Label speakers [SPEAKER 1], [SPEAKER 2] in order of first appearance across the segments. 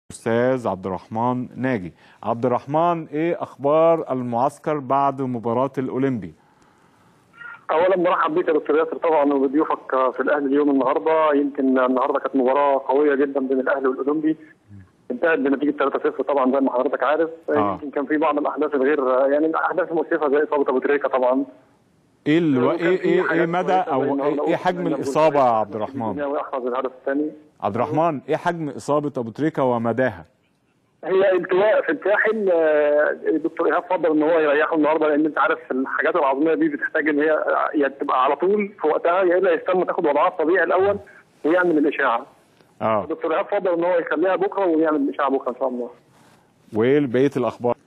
[SPEAKER 1] الاستاذ عبد الرحمن ناجي عبد الرحمن ايه اخبار المعسكر بعد مباراه الاولمبي
[SPEAKER 2] اولا مرحب بك يا دكتور ياسر طبعا وبضيوفك في الاهلي اليوم النهارده يمكن النهارده كانت مباراه قويه جدا بين الاهلي والاولمبي انتهت بنتيجه 3-0 طبعا زي ما حضرتك عارف
[SPEAKER 1] آه.
[SPEAKER 2] يمكن كان في بعض الاحداث الغير يعني الاحداث المؤسفه زي اصابه ابو تريكه طبعا
[SPEAKER 1] ايه الو...
[SPEAKER 2] وكان
[SPEAKER 1] ايه
[SPEAKER 2] في
[SPEAKER 1] ايه,
[SPEAKER 2] حاجات
[SPEAKER 1] إيه مدى
[SPEAKER 2] كويسة
[SPEAKER 1] او
[SPEAKER 2] زي
[SPEAKER 1] ايه,
[SPEAKER 2] النهاردة
[SPEAKER 1] إيه حجم
[SPEAKER 2] قلنا
[SPEAKER 1] الاصابه يا عبد
[SPEAKER 2] الدنيا
[SPEAKER 1] الرحمن
[SPEAKER 2] ويحرز الهدف الثاني
[SPEAKER 1] عبد الرحمن ايه حجم اصابه ابو تريكه ومداها
[SPEAKER 2] هي التواء في الكاحل آه، الدكتور ايهاب فضل ان هو يريحه النهارده لان انت عارف الحاجات العظميه دي بتحتاج ان هي يا تبقى على طول في وقتها يا الا يستنى تاخد وضعها الطبيعي الاول ويعمل الاشاعه
[SPEAKER 1] اه
[SPEAKER 2] الدكتور ايهاب فضل ان هو يخليها بكره ويعمل الاشاعه بكره ان شاء الله
[SPEAKER 1] وايه بقيه الاخبار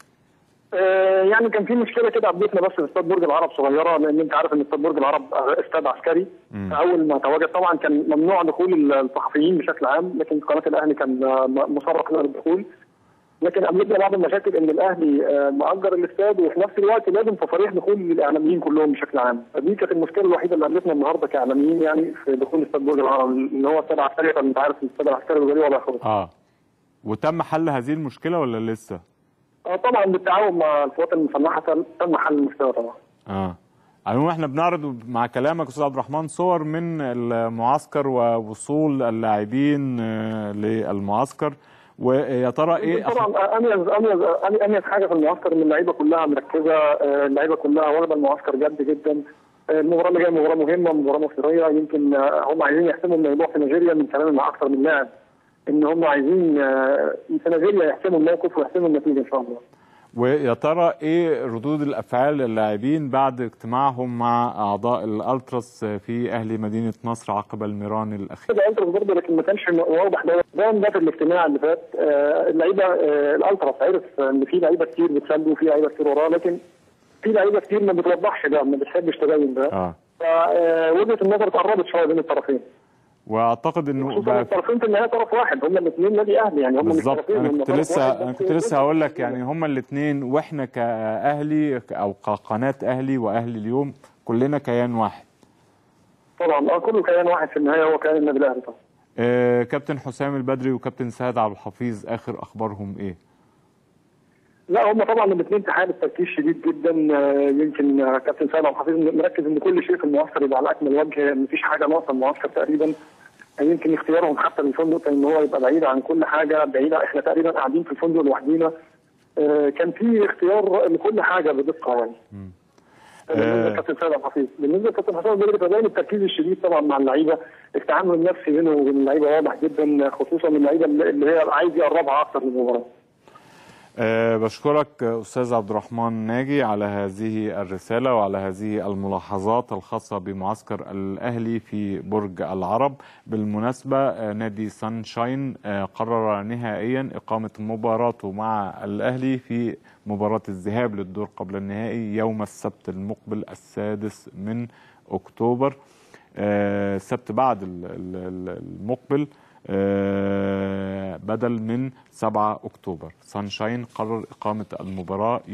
[SPEAKER 2] آه، يعني كان في مشكله كده قابلتنا بس في استاد برج العرب صغيره لان انت عارف ان استاد برج العرب آه، استاد عسكري اول ما تواجد طبعا كان ممنوع دخول الصحفيين بشكل عام لكن قناه الاهلي كان آه، م- مصرح لنا بالدخول لكن قابلتنا بعض المشاكل ان الاهلي آه، مأجر الاستاد وفي نفس الوقت لازم تصاريح دخول للاعلاميين كلهم بشكل عام فدي كانت المشكله الوحيده اللي قابلتنا النهارده كاعلاميين يعني في دخول استاد برج العرب اللي هو استاد عسكري فانت عارف الاستاد العسكري بيبقى ليه وضع خاص
[SPEAKER 1] اه وتم حل هذه المشكله ولا لسه
[SPEAKER 2] آه، طبعا بالتعاون مع القوات المسلحه تم- تم حل المشكله طبعا
[SPEAKER 1] اه على العموم احنا بنعرض مع كلامك استاذ عبد الرحمن صور من المعسكر ووصول اللاعبين آه، للمعسكر ويا ترى ايه أخ-
[SPEAKER 2] طبعا اميز اميز اميز حاجه في المعسكر ان اللعيبه كلها مركزه آه، اللعيبه كلها واخده المعسكر جد جدا آه، المباراه اللي جايه مباراه مهمه مباراه مصيريه يمكن آه، هم عايزين يحسموا الموضوع في نيجيريا من كلام مع اكثر من لاعب ان هم عايزين آه، في نيجيريا يحسموا الموقف ويحسموا النتيجه ان شاء الله
[SPEAKER 1] ويا ترى ايه ردود الافعال اللاعبين بعد اجتماعهم مع اعضاء الالتراس في اهل مدينه نصر عقب الميران الاخير
[SPEAKER 2] كده التراس برضه لكن ما كانش واضح ده ده ده في الاجتماع اللي فات آه، اللعيبه آه، الالتراس عرف ان في لعيبه كتير بتسلوا وفي لعيبه كتير وراه لكن في لعيبه كتير ما بتوضحش ده ما بتحبش تبين ده
[SPEAKER 1] اه
[SPEAKER 2] فوجهه النظر اتقربت شويه بين الطرفين
[SPEAKER 1] واعتقد انه
[SPEAKER 2] خصوصا
[SPEAKER 1] بقى
[SPEAKER 2] الطرفين في النهايه طرف واحد هم الاثنين نادي اهلي يعني هم مش
[SPEAKER 1] بالظبط
[SPEAKER 2] طرفين
[SPEAKER 1] انا
[SPEAKER 2] هم
[SPEAKER 1] كنت
[SPEAKER 2] طرف
[SPEAKER 1] لسه
[SPEAKER 2] واحد
[SPEAKER 1] انا
[SPEAKER 2] بس
[SPEAKER 1] كنت لسه هقول لك يعني هما الاثنين واحنا كاهلي او كقناه اهلي واهلي اليوم كلنا كيان واحد
[SPEAKER 2] طبعا اه كله كيان واحد في النهايه هو كيان النادي الاهلي طبعا
[SPEAKER 1] آه كابتن حسام البدري وكابتن سيد عبد الحفيظ اخر اخبارهم ايه
[SPEAKER 2] لا هم طبعا الاثنين في حاله تركيز شديد جدا آه، يمكن آه، كابتن سيد عبد الحفيظ مركز ان كل شيء في المعسكر يبقى على اكمل وجه مفيش حاجه ناقصه المعسكر تقريبا آه، يمكن اختيارهم حتى للفندق كان ان هو يبقى بعيد عن كل حاجه بعيده احنا تقريبا قاعدين في الفندق لوحدينا آه، كان في اختيار لكل حاجه بدقه يعني بالنسبه لكابتن سيد عبد الحفيظ بالنسبه لكابتن حسام البدري فباين التركيز الشديد طبعا مع اللعيبه التعامل النفسي بينه وبين اللعيبه واضح جدا خصوصا اللعيبه اللي هي عايز يقربها اكتر للمباراه
[SPEAKER 1] أه بشكرك أستاذ عبد الرحمن ناجي على هذه الرسالة وعلى هذه الملاحظات الخاصة بمعسكر الأهلي في برج العرب بالمناسبة آه، نادي سانشاين آه، قرر نهائيا إقامة مباراته مع الأهلي في مباراة الذهاب للدور قبل النهائي يوم السبت المقبل السادس من أكتوبر آه، السبت بعد ال- ال- ال- المقبل آه، بدل من 7 أكتوبر سانشاين قرر إقامة المباراة